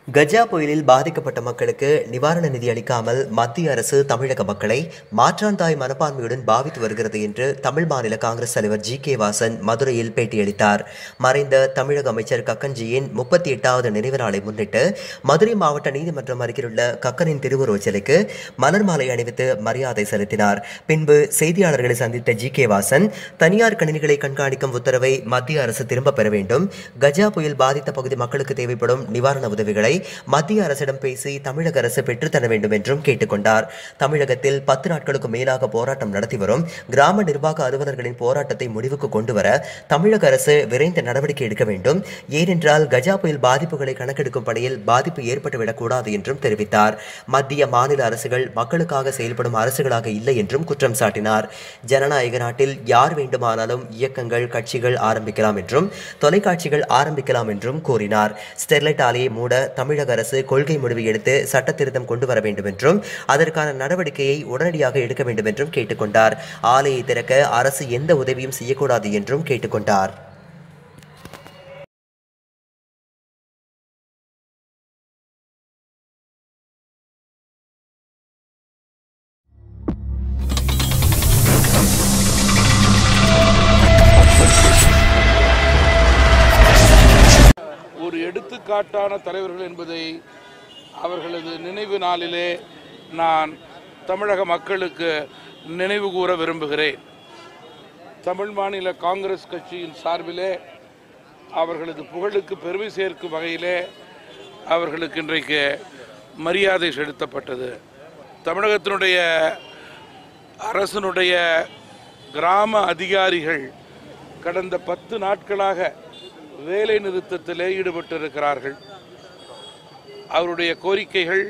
கஜா புயலில் பாதிக்கப்பட்ட மக்களுக்கு நிவாரண நிதி அளிக்காமல் மத்திய அரசு தமிழக மக்களை மாற்றாந்தாய் மனப்பான்மையுடன் பாவித்து வருகிறது என்று தமிழ் மாநில காங்கிரஸ் தலைவர் ஜி கே வாசன் மதுரையில் பேட்டியளித்தார் மறைந்த தமிழக அமைச்சர் கக்கன்ஜியின் முப்பத்தி எட்டாவது நினைவு நாளை முன்னிட்டு மதுரை மாவட்ட நீதிமன்றம் அருகிலுள்ள கக்கனின் திருவுருவச் சிலைக்கு மலர் மாலை அணிவித்து மரியாதை செலுத்தினார் பின்பு செய்தியாளர்களை சந்தித்த ஜி கே வாசன் தனியார் கணினிகளை கண்காணிக்கும் உத்தரவை மத்திய அரசு திரும்பப் பெற வேண்டும் கஜா புயல் பாதித்த பகுதி மக்களுக்கு தேவைப்படும் நிவாரண உதவிகளை மத்திய அரசிடம் பேசி தமிழக அரசு பெற்றுத்தர வேண்டும் என்றும் கேட்டுக்கொண்டார் தமிழகத்தில் பத்து நாட்களுக்கு மேலாக போராட்டம் நடத்தி வரும் கிராம நிர்வாக அலுவலர்களின் போராட்டத்தை முடிவுக்கு கொண்டுவர தமிழக அரசு விரைந்த நடவடிக்கை எடுக்க வேண்டும் ஏனென்றால் கஜா புயல் பாதிப்புகளை கணக்கெடுக்கும் பணியில் பாதிப்பு ஏற்பட்டுவிடக்கூடாது என்றும் தெரிவித்தார் மத்திய மாநில அரசுகள் மக்களுக்காக செயல்படும் அரசுகளாக இல்லை என்றும் குற்றம் சாட்டினார் ஜனநாயக நாட்டில் யார் வேண்டுமானாலும் இயக்கங்கள் கட்சிகள் ஆரம்பிக்கலாம் என்றும் தொலைக்காட்சிகள் ஆரம்பிக்கலாம் என்றும் கூறினார் ஸ்டெர்லைட் ஆலையை மூட தமிழக அரசு கொள்கை முடிவு எடுத்து சட்ட திருத்தம் கொண்டு வர வேண்டும் என்றும் அதற்கான நடவடிக்கையை உடனடியாக எடுக்க வேண்டும் என்றும் கேட்டுக்கொண்டார் ஆலையை திறக்க அரசு எந்த உதவியும் செய்யக்கூடாது என்றும் கேட்டுக்கொண்டார் ஒரு எடுத்துக்காட்டான தலைவர்கள் என்பதை அவர்களது நினைவு நாளிலே நான் தமிழக மக்களுக்கு நினைவு கூற விரும்புகிறேன் தமிழ் மாநில காங்கிரஸ் கட்சியின் சார்பிலே அவர்களது புகழுக்கு பெருமை சேர்க்கும் வகையிலே அவர்களுக்கு இன்றைக்கு மரியாதை செலுத்தப்பட்டது தமிழகத்தினுடைய அரசனுடைய கிராம அதிகாரிகள் கடந்த பத்து நாட்களாக வேலை நிறுத்தத்திலே ஈடுபட்டிருக்கிறார்கள் அவருடைய கோரிக்கைகள்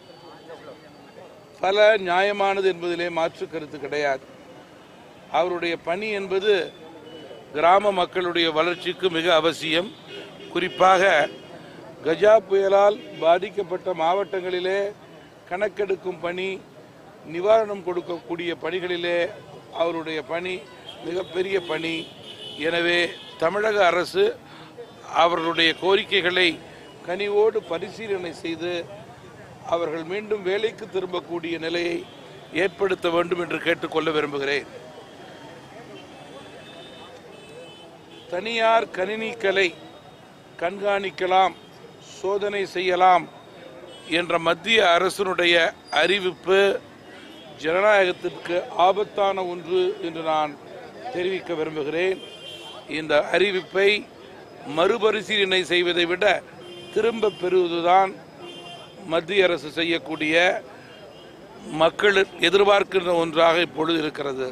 பல நியாயமானது என்பதிலே மாற்று கருத்து கிடையாது அவருடைய பணி என்பது கிராம மக்களுடைய வளர்ச்சிக்கு மிக அவசியம் குறிப்பாக கஜா புயலால் பாதிக்கப்பட்ட மாவட்டங்களிலே கணக்கெடுக்கும் பணி நிவாரணம் கொடுக்கக்கூடிய பணிகளிலே அவருடைய பணி மிகப்பெரிய பணி எனவே தமிழக அரசு அவர்களுடைய கோரிக்கைகளை கனிவோடு பரிசீலனை செய்து அவர்கள் மீண்டும் வேலைக்கு திரும்பக்கூடிய நிலையை ஏற்படுத்த வேண்டும் என்று கேட்டுக்கொள்ள விரும்புகிறேன் தனியார் கணினிகளை கண்காணிக்கலாம் சோதனை செய்யலாம் என்ற மத்திய அரசினுடைய அறிவிப்பு ஜனநாயகத்திற்கு ஆபத்தான ஒன்று என்று நான் தெரிவிக்க விரும்புகிறேன் இந்த அறிவிப்பை மறுபரிசீலனை செய்வதை விட திரும்ப பெறுவதுதான் மத்திய அரசு செய்யக்கூடிய மக்கள் எதிர்பார்க்கின்ற ஒன்றாக இப்பொழுது இருக்கிறது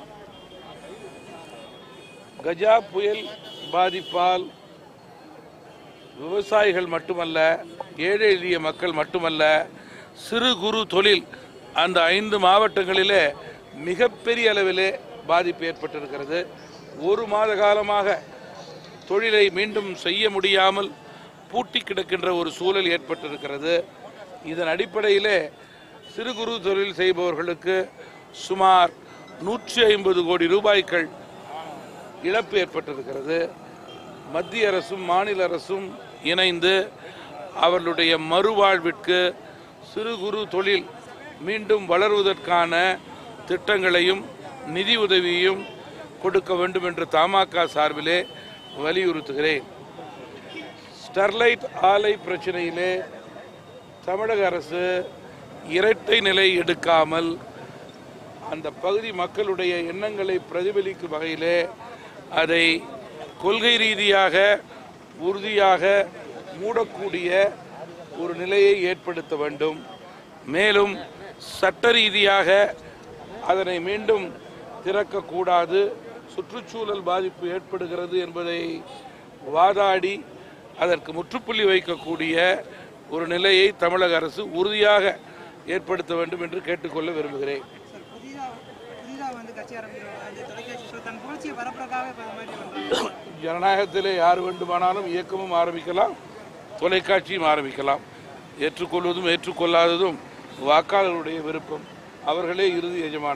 கஜா புயல் பாதிப்பால் விவசாயிகள் மட்டுமல்ல ஏழை எளிய மக்கள் மட்டுமல்ல சிறு குறு தொழில் அந்த ஐந்து மாவட்டங்களிலே மிகப்பெரிய அளவிலே பாதிப்பு ஏற்பட்டிருக்கிறது ஒரு மாத காலமாக தொழிலை மீண்டும் செய்ய முடியாமல் பூட்டி கிடக்கின்ற ஒரு சூழல் ஏற்பட்டிருக்கிறது இதன் அடிப்படையிலே சிறு குறு தொழில் செய்பவர்களுக்கு சுமார் நூற்றி ஐம்பது கோடி ரூபாய்கள் இழப்பு ஏற்பட்டிருக்கிறது மத்திய அரசும் மாநில அரசும் இணைந்து அவர்களுடைய மறுவாழ்விற்கு சிறு குறு தொழில் மீண்டும் வளருவதற்கான திட்டங்களையும் நிதி உதவியும் கொடுக்க வேண்டும் என்று தமாக சார்பிலே வலியுறுத்துகிறேன் ஸ்டெர்லைட் ஆலை பிரச்சனையிலே தமிழக அரசு இரட்டை நிலை எடுக்காமல் அந்த பகுதி மக்களுடைய எண்ணங்களை பிரதிபலிக்கும் வகையிலே அதை கொள்கை ரீதியாக உறுதியாக மூடக்கூடிய ஒரு நிலையை ஏற்படுத்த வேண்டும் மேலும் சட்ட ரீதியாக அதனை மீண்டும் திறக்கக்கூடாது சுற்றுச்சூழல் பாதிப்பு ஏற்படுகிறது என்பதை வாதாடி அதற்கு முற்றுப்புள்ளி வைக்கக்கூடிய ஒரு நிலையை தமிழக அரசு உறுதியாக ஏற்படுத்த வேண்டும் என்று கேட்டுக்கொள்ள விரும்புகிறேன் சார் புதிதா புதிதா வந்து கட்சி ஆரம்பிக்கிறவங்க அந்த தொலைக்காட்சி ஷோ தன் புகழ்ச்சியை பரப்புறதுக்காக இப்போ இந்த மாதிரி பண்ணுறாங்க ஜனநாயகத்திலே யார் வேண்டுமானாலும் இயக்கமும் ஆரம்பிக்கலாம் தொலைக்காட்சியும் ஆரம்பிக்கலாம் ஏற்றுக்கொள்வதும் ஏற்றுக்கொள்ளாததும் வாக்காளர்களுடைய விருப்பம் அவர்களே இறுதி எஜமானர்கள்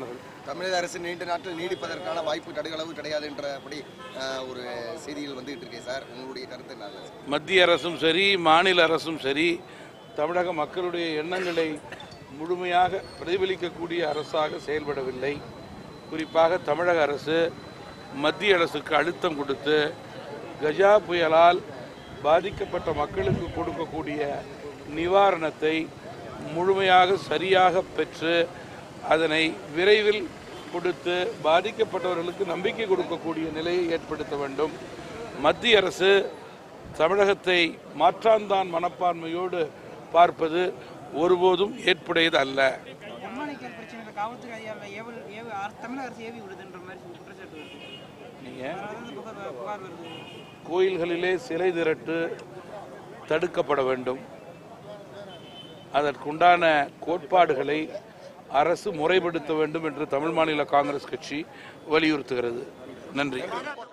தமிழக அரசு நீண்ட நாட்கள் நீடிப்பதற்கான வாய்ப்பு கடுகளவு கிடையாது என்றபடி அஹ், ஒரு செய்திகள் வந்துகிட்டு இருக்கே சார் உங்களுடைய கருத்து என்ன சார் மத்திய அரசும் சரி மாநில அரசும் சரி தமிழக மக்களுடைய எண்ணங்களை முழுமையாக பிரதிபலிக்கக்கூடிய அரசாக செயல்படவில்லை குறிப்பாக தமிழக அரசு மத்திய அரசுக்கு அழுத்தம் கொடுத்து கஜா புயலால் பாதிக்கப்பட்ட மக்களுக்கு கொடுக்கக்கூடிய நிவாரணத்தை முழுமையாக சரியாக பெற்று அதனை விரைவில் கொடுத்து பாதிக்கப்பட்டவர்களுக்கு நம்பிக்கை கொடுக்கக்கூடிய நிலையை ஏற்படுத்த வேண்டும் மத்திய அரசு தமிழகத்தை மாற்றாந்தான் மனப்பான்மையோடு பார்ப்பது ஒருபோதும் ஏற்புடையது அல்ல பொன்மாணிக்கல் பிரச்சனையில் காவல்துறை அதிகாரிகள் ஏவல் ஏவ அர- தமிழக அரசு ஏவி விடுதுன்ற மாதிரி சொல்லி குற்றச்சாட்டு வருது நீங்கள் அதாவது புகார் வ- புகார் வருது கோயில்களிலே சிலை திரட்டு தடுக்கப்பட வேண்டும் அதற்குண்டான கோட்பாடுகளை அரசு முறைப்படுத்த வேண்டும் என்று தமிழ் மாநில காங்கிரஸ் கட்சி வலியுறுத்துகிறது நன்றி